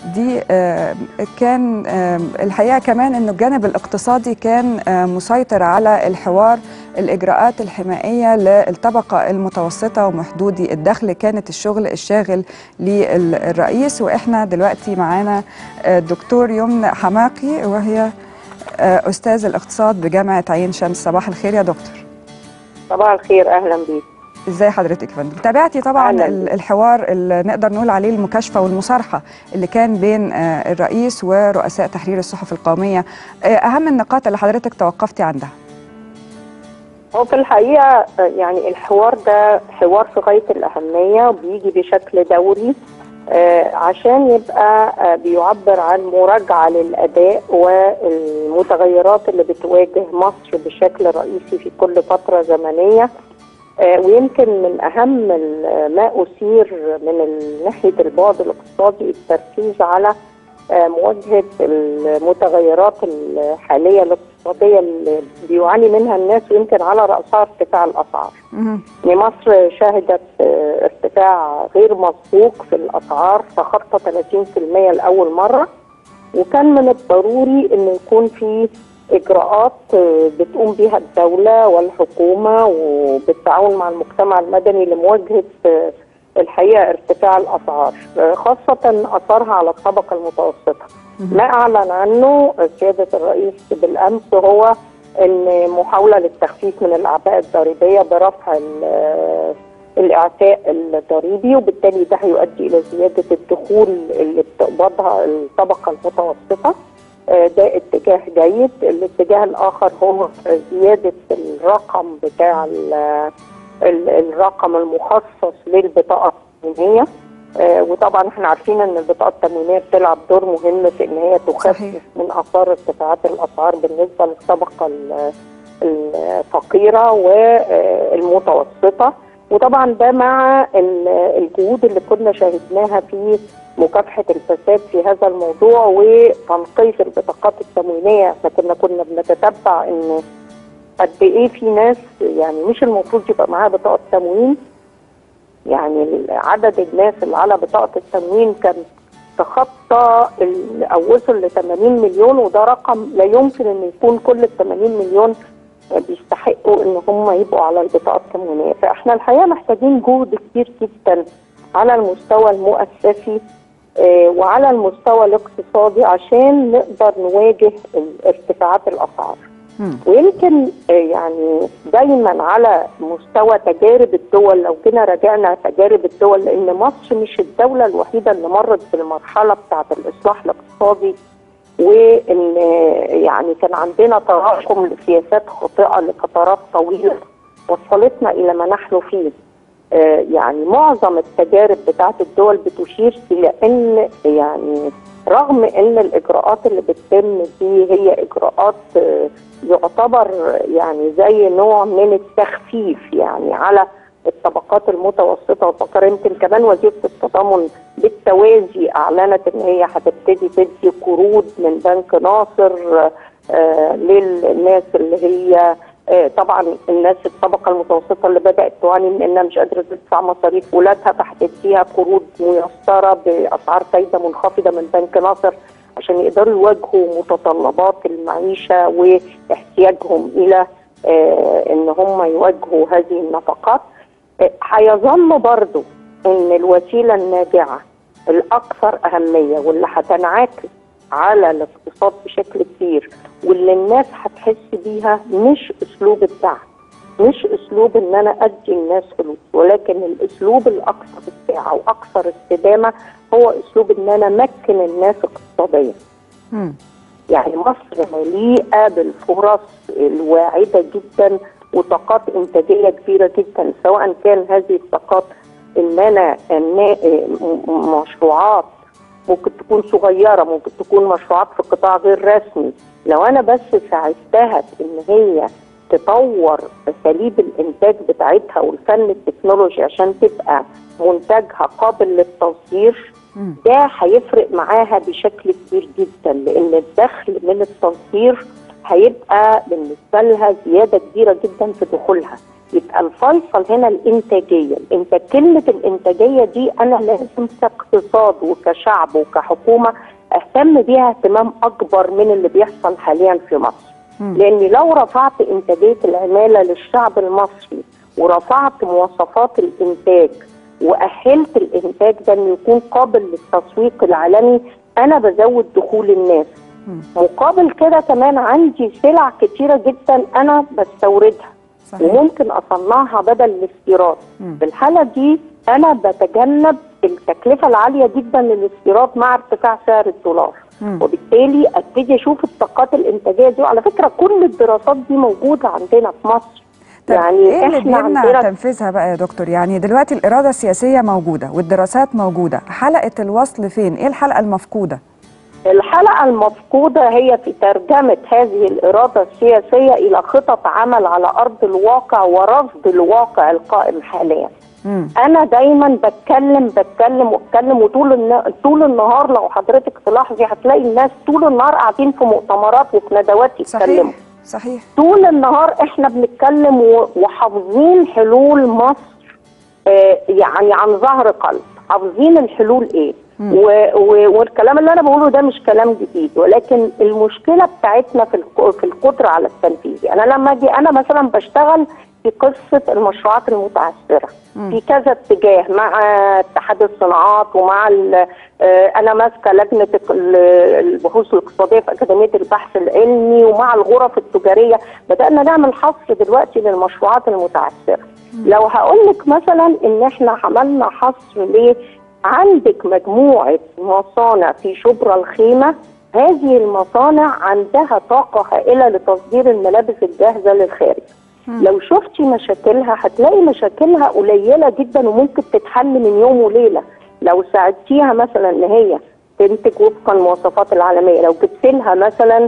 دي آه، كان آه، الحقيقه كمان انه الجانب الاقتصادي كان آه، مسيطر على الحوار الاجراءات الحمائيه للطبقه المتوسطه ومحدودي الدخل كانت الشغل الشاغل للرئيس واحنا دلوقتي معانا آه، الدكتور يمنى حماقي وهي آه، استاذ الاقتصاد بجامعه عين شمس صباح الخير يا دكتور صباح الخير اهلا بيك ازاي حضرتك يا فندم تابعتي طبعا أهلاً ال- بيك. الحوار اللي نقدر نقول عليه المكاشفه والمصارحه اللي كان بين آه، الرئيس ورؤساء تحرير الصحف القوميه آه، اهم النقاط اللي حضرتك توقفتي عندها هو في الحقيقه آه، يعني الحوار ده حوار في غايه الاهميه وبيجي بشكل دوري آه، عشان يبقى آه، بيعبر عن مراجعه للاداء والمتغيرات اللي بتواجه مصر بشكل رئيسي في كل فتره زمنيه آه، ويمكن من اهم ال- ما اثير من ال- ناحيه البعد الاقتصادي التركيز على آه، مواجهه المتغيرات الحاليه الاقتصاديه اللي بيعاني منها الناس ويمكن على راسها ارتفاع الاسعار. مهم. يعني مصر شهدت آه، ارتفاع غير مسبوق في الاسعار تخطى 30% لاول مره وكان من الضروري انه يكون في اجراءات آه، بتقوم بها الدوله والحكومه وبالتعاون مع المجتمع المدني لمواجهه آه، الحقيقه ارتفاع الاسعار آه، خاصه اثرها على الطبقه المتوسطه. ما اعلن عنه سياده الرئيس بالامس هو ان محاوله للتخفيف من الاعباء الضريبيه برفع ال- الاعفاء الضريبي وبالتالي ده هيؤدي الى زياده الدخول اللي بتقبضها الطبقه المتوسطه آه، ده اتجاه جيد الاتجاه الاخر هو زياده الرقم بتاع ال- ال- الرقم المخصص للبطاقه التموينيه آه، وطبعا احنا عارفين ان البطاقه التموينيه بتلعب دور مهم في ان هي صحيح. تخفف من اثار ارتفاعات الاسعار بالنسبه للطبقه ال- الفقيره والمتوسطه وطبعا ده مع ال- الجهود اللي كنا شاهدناها في مكافحه الفساد في هذا الموضوع وتنقيص البطاقات التموينيه احنا كنا كنا بنتتبع ان قد ايه في ناس يعني مش المفروض يبقى معاها بطاقه تموين يعني عدد الناس اللي على بطاقه التموين كان تخطى ال- او وصل ل 80 مليون وده رقم لا يمكن ان يكون كل ال 80 مليون بيستحقوا ان هم يبقوا على البطاقه التموينيه فاحنا الحقيقه محتاجين جهد كبير جدا على المستوى المؤسسي آه، وعلى المستوى الاقتصادي عشان نقدر نواجه ال- ارتفاعات الاسعار مم. ويمكن آه، يعني دايما على مستوى تجارب الدول لو جينا راجعنا تجارب الدول لان مصر مش الدوله الوحيده اللي مرت بالمرحله بتاعه الاصلاح الاقتصادي وان آه، يعني كان عندنا تراكم لسياسات خاطئه لفترات طويله وصلتنا الى ما نحن فيه آه، يعني معظم التجارب بتاعت الدول بتشير الى ان يعني رغم ان الاجراءات اللي بتتم دي هي اجراءات آه، يعتبر يعني زي نوع من التخفيف يعني على الطبقات المتوسطه وفكر يمكن كمان وزيره التضامن بالتوازي اعلنت ان هي هتبتدي تدي قروض من بنك ناصر آه، للناس اللي هي آه، طبعا الناس الطبقه المتوسطه اللي بدات تعاني من انها مش قادره تدفع مصاريف اولادها فهتديها قروض ميسره باسعار فايده منخفضه من بنك ناصر عشان يقدروا يواجهوا متطلبات المعيشه واحتياجهم الى آه، ان هم يواجهوا هذه النفقات آه، هيظل برضو ان الوسيله الناجعه الاكثر اهميه واللي هتنعكس على الاقتصاد بشكل كبير واللي الناس هتحس بيها مش اسلوب الدعم مش اسلوب ان انا ادي الناس فلوس ولكن الاسلوب الاكثر اتساعه واكثر استدامه هو اسلوب ان انا امكن الناس اقتصاديا مم. يعني مصر مليئه بالفرص الواعده جدا وطاقات انتاجيه كبيره جدا سواء كان هذه الطاقات ان انا أنا م- مشروعات ممكن تكون صغيره ممكن تكون مشروعات في قطاع غير رسمي لو انا بس ساعدتها في ان هي تطور اساليب الانتاج بتاعتها والفن التكنولوجي عشان تبقى منتجها قابل للتصدير مم. ده هيفرق معاها بشكل كبير جدا لان الدخل من التصدير هيبقى بالنسبه لها زياده كبيره جدا في دخولها يبقى الفيصل هنا الانتاجيه الانتاج كلمه الانتاجيه دي انا لازم كاقتصاد وكشعب وكحكومه اهتم بيها اهتمام اكبر من اللي بيحصل حاليا في مصر مم. لاني لو رفعت انتاجيه العماله للشعب المصري ورفعت مواصفات الانتاج واهلت الانتاج ده انه يكون قابل للتسويق العالمي انا بزود دخول الناس مم. مقابل كده كمان عندي سلع كتيره جدا انا بستوردها صحيح وممكن اصنعها بدل الاستيراد مم. في الحاله دي انا بتجنب التكلفه العاليه جدا للاستيراد مع ارتفاع سعر الدولار مم. وبالتالي ابتدي اشوف الطاقات الانتاجيه دي وعلى فكره كل الدراسات دي موجوده عندنا في مصر طب يعني ايه اللي احنا بيمنع عندنا تنفيذها بقى يا دكتور يعني دلوقتي الاراده السياسيه موجوده والدراسات موجوده حلقه الوصل فين ايه الحلقه المفقوده الحلقة المفقودة هي في ترجمة هذه الإرادة السياسية إلى خطط عمل على أرض الواقع ورصد الواقع القائم حاليا مم. أنا دايما بتكلم بتكلم واتكلم وطول الن... طول النهار لو حضرتك تلاحظي هتلاقي الناس طول النهار قاعدين في مؤتمرات وفي ندوات يتكلموا صحيح صحيح طول النهار احنا بنتكلم و- وحافظين حلول مصر آه، يعني عن ظهر قلب حافظين الحلول ايه مم. و و والكلام اللي انا بقوله ده مش كلام جديد ولكن المشكله بتاعتنا في الق- في القدره على التنفيذ انا لما اجي انا مثلا بشتغل في قصه المشروعات المتعثره مم. في كذا اتجاه مع اتحاد الصناعات ومع ال- آه، انا ماسكه لجنه ال- البحوث الاقتصاديه في اكاديميه البحث العلمي ومع الغرف التجاريه بدانا نعمل حصر دلوقتي للمشروعات المتعثره لو هقول لك مثلا ان احنا عملنا حصر ليه عندك مجموعه مصانع في شبرا الخيمه هذه المصانع عندها طاقه هائله لتصدير الملابس الجاهزه للخارج مم. لو شفتي مشاكلها هتلاقي مشاكلها قليله جدا وممكن تتحل من يوم وليله لو ساعدتيها مثلا ان هي تنتج وفقا المواصفات العالميه لو جبت لها مثلا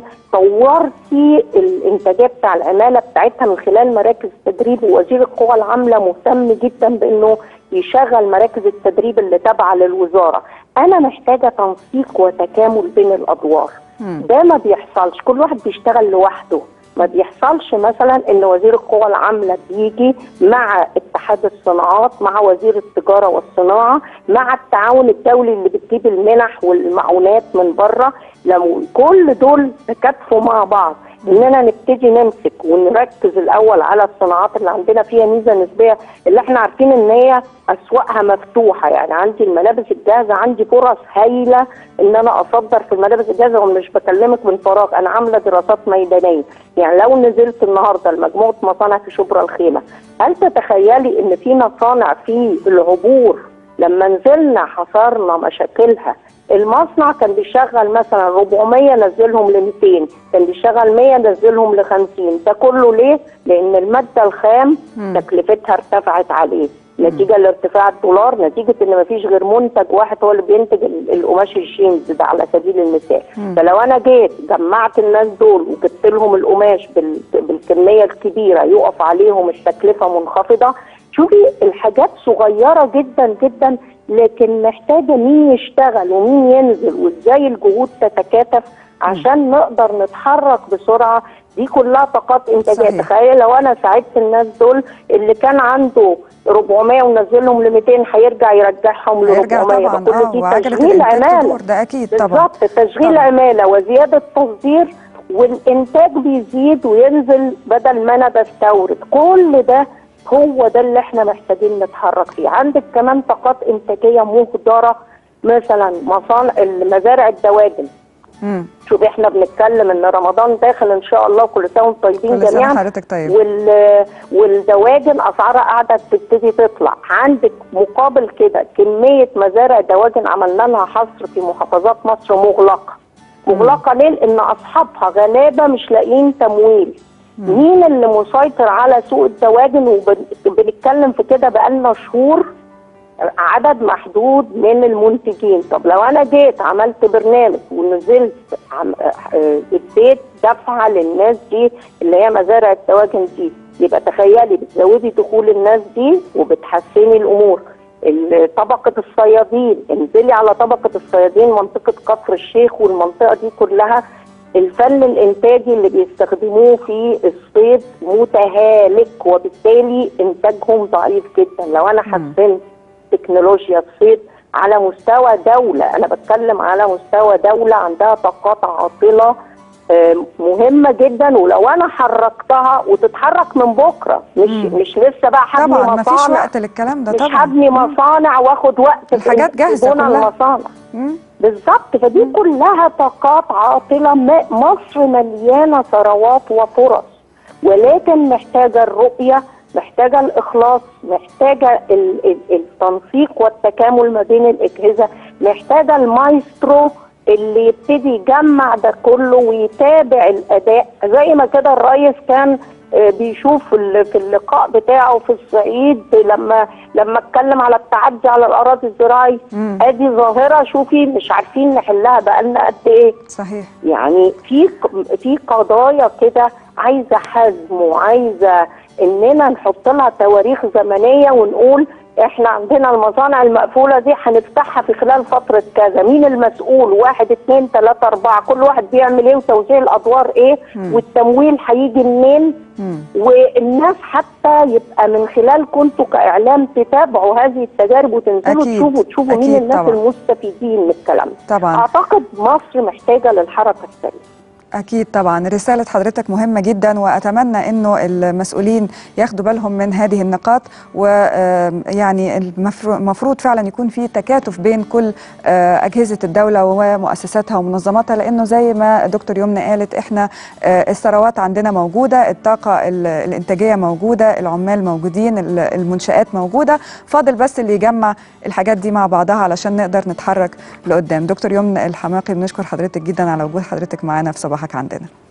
طورتي الانتاجيه بتاع العماله بتاعتها من خلال مراكز التدريب ووزير القوى العامله مهتم جدا بانه يشغل مراكز التدريب اللي تابعه للوزاره انا محتاجه تنسيق وتكامل بين الادوار مم. ده ما بيحصلش كل واحد بيشتغل لوحده ما بيحصلش مثلا ان وزير القوى العامله بيجي مع اتحاد الصناعات مع وزير التجاره والصناعه مع التعاون الدولي اللي بتجيب المنح والمعونات من بره لو كل دول تكاتفوا مع بعض اننا نبتدي نمسك ونركز الاول على الصناعات اللي عندنا فيها ميزه نسبيه اللي احنا عارفين ان هي اسواقها مفتوحه يعني عندي الملابس الجاهزه عندي فرص هايله ان انا اصدر في الملابس الجاهزه ومش بكلمك من فراغ انا عامله دراسات ميدانيه يعني لو نزلت النهارده لمجموعه مصانع في شبرا الخيمه هل تتخيلي ان في مصانع في العبور لما نزلنا حصرنا مشاكلها المصنع كان بيشغل مثلا 400 نزلهم ل 200 كان بيشغل 100 نزلهم ل 50 ده كله ليه؟ لان الماده الخام مم. تكلفتها ارتفعت عليه نتيجه لارتفاع الدولار نتيجه ان مفيش غير منتج واحد هو اللي بينتج ال- القماش الجينز ده على سبيل المثال مم. فلو انا جيت جمعت الناس دول وجبت لهم القماش بال- بالكميه الكبيره يقف عليهم التكلفه منخفضه شوفي الحاجات صغيره جدا جدا لكن محتاجه مين يشتغل ومين ينزل وازاي الجهود تتكاتف عشان نقدر نتحرك بسرعه دي كلها طاقات انتاجيه صحيح. تخيل لو انا ساعدت الناس دول اللي كان عنده 400 ونزلهم ل 200 هيرجع يرجعهم ل هيرجع 400 طبعا فكل اه دي وعجله تشغيل الانتاج عماله تدور ده اكيد طبعا بالظبط تشغيل طبعا. عماله وزياده تصدير والانتاج بيزيد وينزل بدل ما انا بستورد كل ده هو ده اللي احنا محتاجين نتحرك فيه عندك كمان طاقات انتاجيه مهدره مثلا مصانع مزارع الدواجن مم. شوف احنا بنتكلم ان رمضان داخل ان شاء الله كل سنه وانتم طيبين كل سنه جميعا حضرتك طيب وال والدواجن اسعارها قاعده تبتدي تطلع عندك مقابل كده كميه مزارع دواجن عملنا لها حصر في محافظات مصر مغلقه مغلقه ليه لان اصحابها غلابه مش لاقيين تمويل مين اللي مسيطر على سوق الدواجن وبنتكلم في كده بقالنا شهور عدد محدود من المنتجين طب لو انا جيت عملت برنامج ونزلت عم... آه، اديت دفعه للناس دي اللي هي مزارع الدواجن دي يبقى تخيلي بتزودي دخول الناس دي وبتحسني الامور ال- طبقة الصيادين انزلي على طبقة الصيادين منطقة كفر الشيخ والمنطقة دي كلها الفن الانتاجي اللي بيستخدموه في الصيد متهالك وبالتالي انتاجهم ضعيف جدا لو انا حسنت تكنولوجيا الصيد على مستوى دولة أنا بتكلم على مستوى دولة عندها طاقات عاطلة آه، مهمة جدا ولو أنا حركتها وتتحرك من بكرة مش مم. مش لسه بقى هبني طبعا ما فيش مصانع وقت للكلام ده مش طبعا هبني مصانع واخد وقت في الحاجات جاهزة بنى كلها. المصانع مم. بالظبط فدي كلها طاقات عاطله ما- مصر مليانه ثروات وفرص ولكن محتاجه الرؤيه محتاجه الاخلاص محتاجه ال- ال- التنسيق والتكامل ما بين الاجهزه محتاجه المايسترو اللي يبتدي يجمع ده كله ويتابع الاداء زي ما كده الرئيس كان آه، بيشوف ال- في اللقاء بتاعه في الصعيد لما لما اتكلم على التعدي على الاراضي الزراعيه مم. ادي ظاهره شوفي مش عارفين نحلها بقالنا قد ايه صحيح يعني في في قضايا كده عايزه حزم وعايزه اننا نحط لها تواريخ زمنيه ونقول احنا عندنا المصانع المقفوله دي هنفتحها في خلال فتره كذا مين المسؤول واحد اتنين تلاته اربعه كل واحد بيعمل ايه وتوزيع الادوار ايه مم. والتمويل هيجي منين مم. والناس حتى يبقى من خلال كنتوا كاعلام تتابعوا هذه التجارب وتنزلوا أكيد. تشوفوا تشوفوا مين أكيد الناس طبعا. المستفيدين من الكلام ده. طبعا اعتقد مصر محتاجه للحركه السريعه أكيد طبعا رسالة حضرتك مهمة جدا وأتمنى أنه المسؤولين ياخدوا بالهم من هذه النقاط ويعني المفروض فعلا يكون في تكاتف بين كل آه، أجهزة الدولة ومؤسساتها ومنظماتها لأنه زي ما دكتور يمنى قالت إحنا آه، الثروات عندنا موجودة الطاقة ال- الإنتاجية موجودة العمال موجودين ال- المنشآت موجودة فاضل بس اللي يجمع الحاجات دي مع بعضها علشان نقدر نتحرك لقدام دكتور يمنى الحماقي بنشكر حضرتك جدا على وجود حضرتك معانا في صباحك عندنا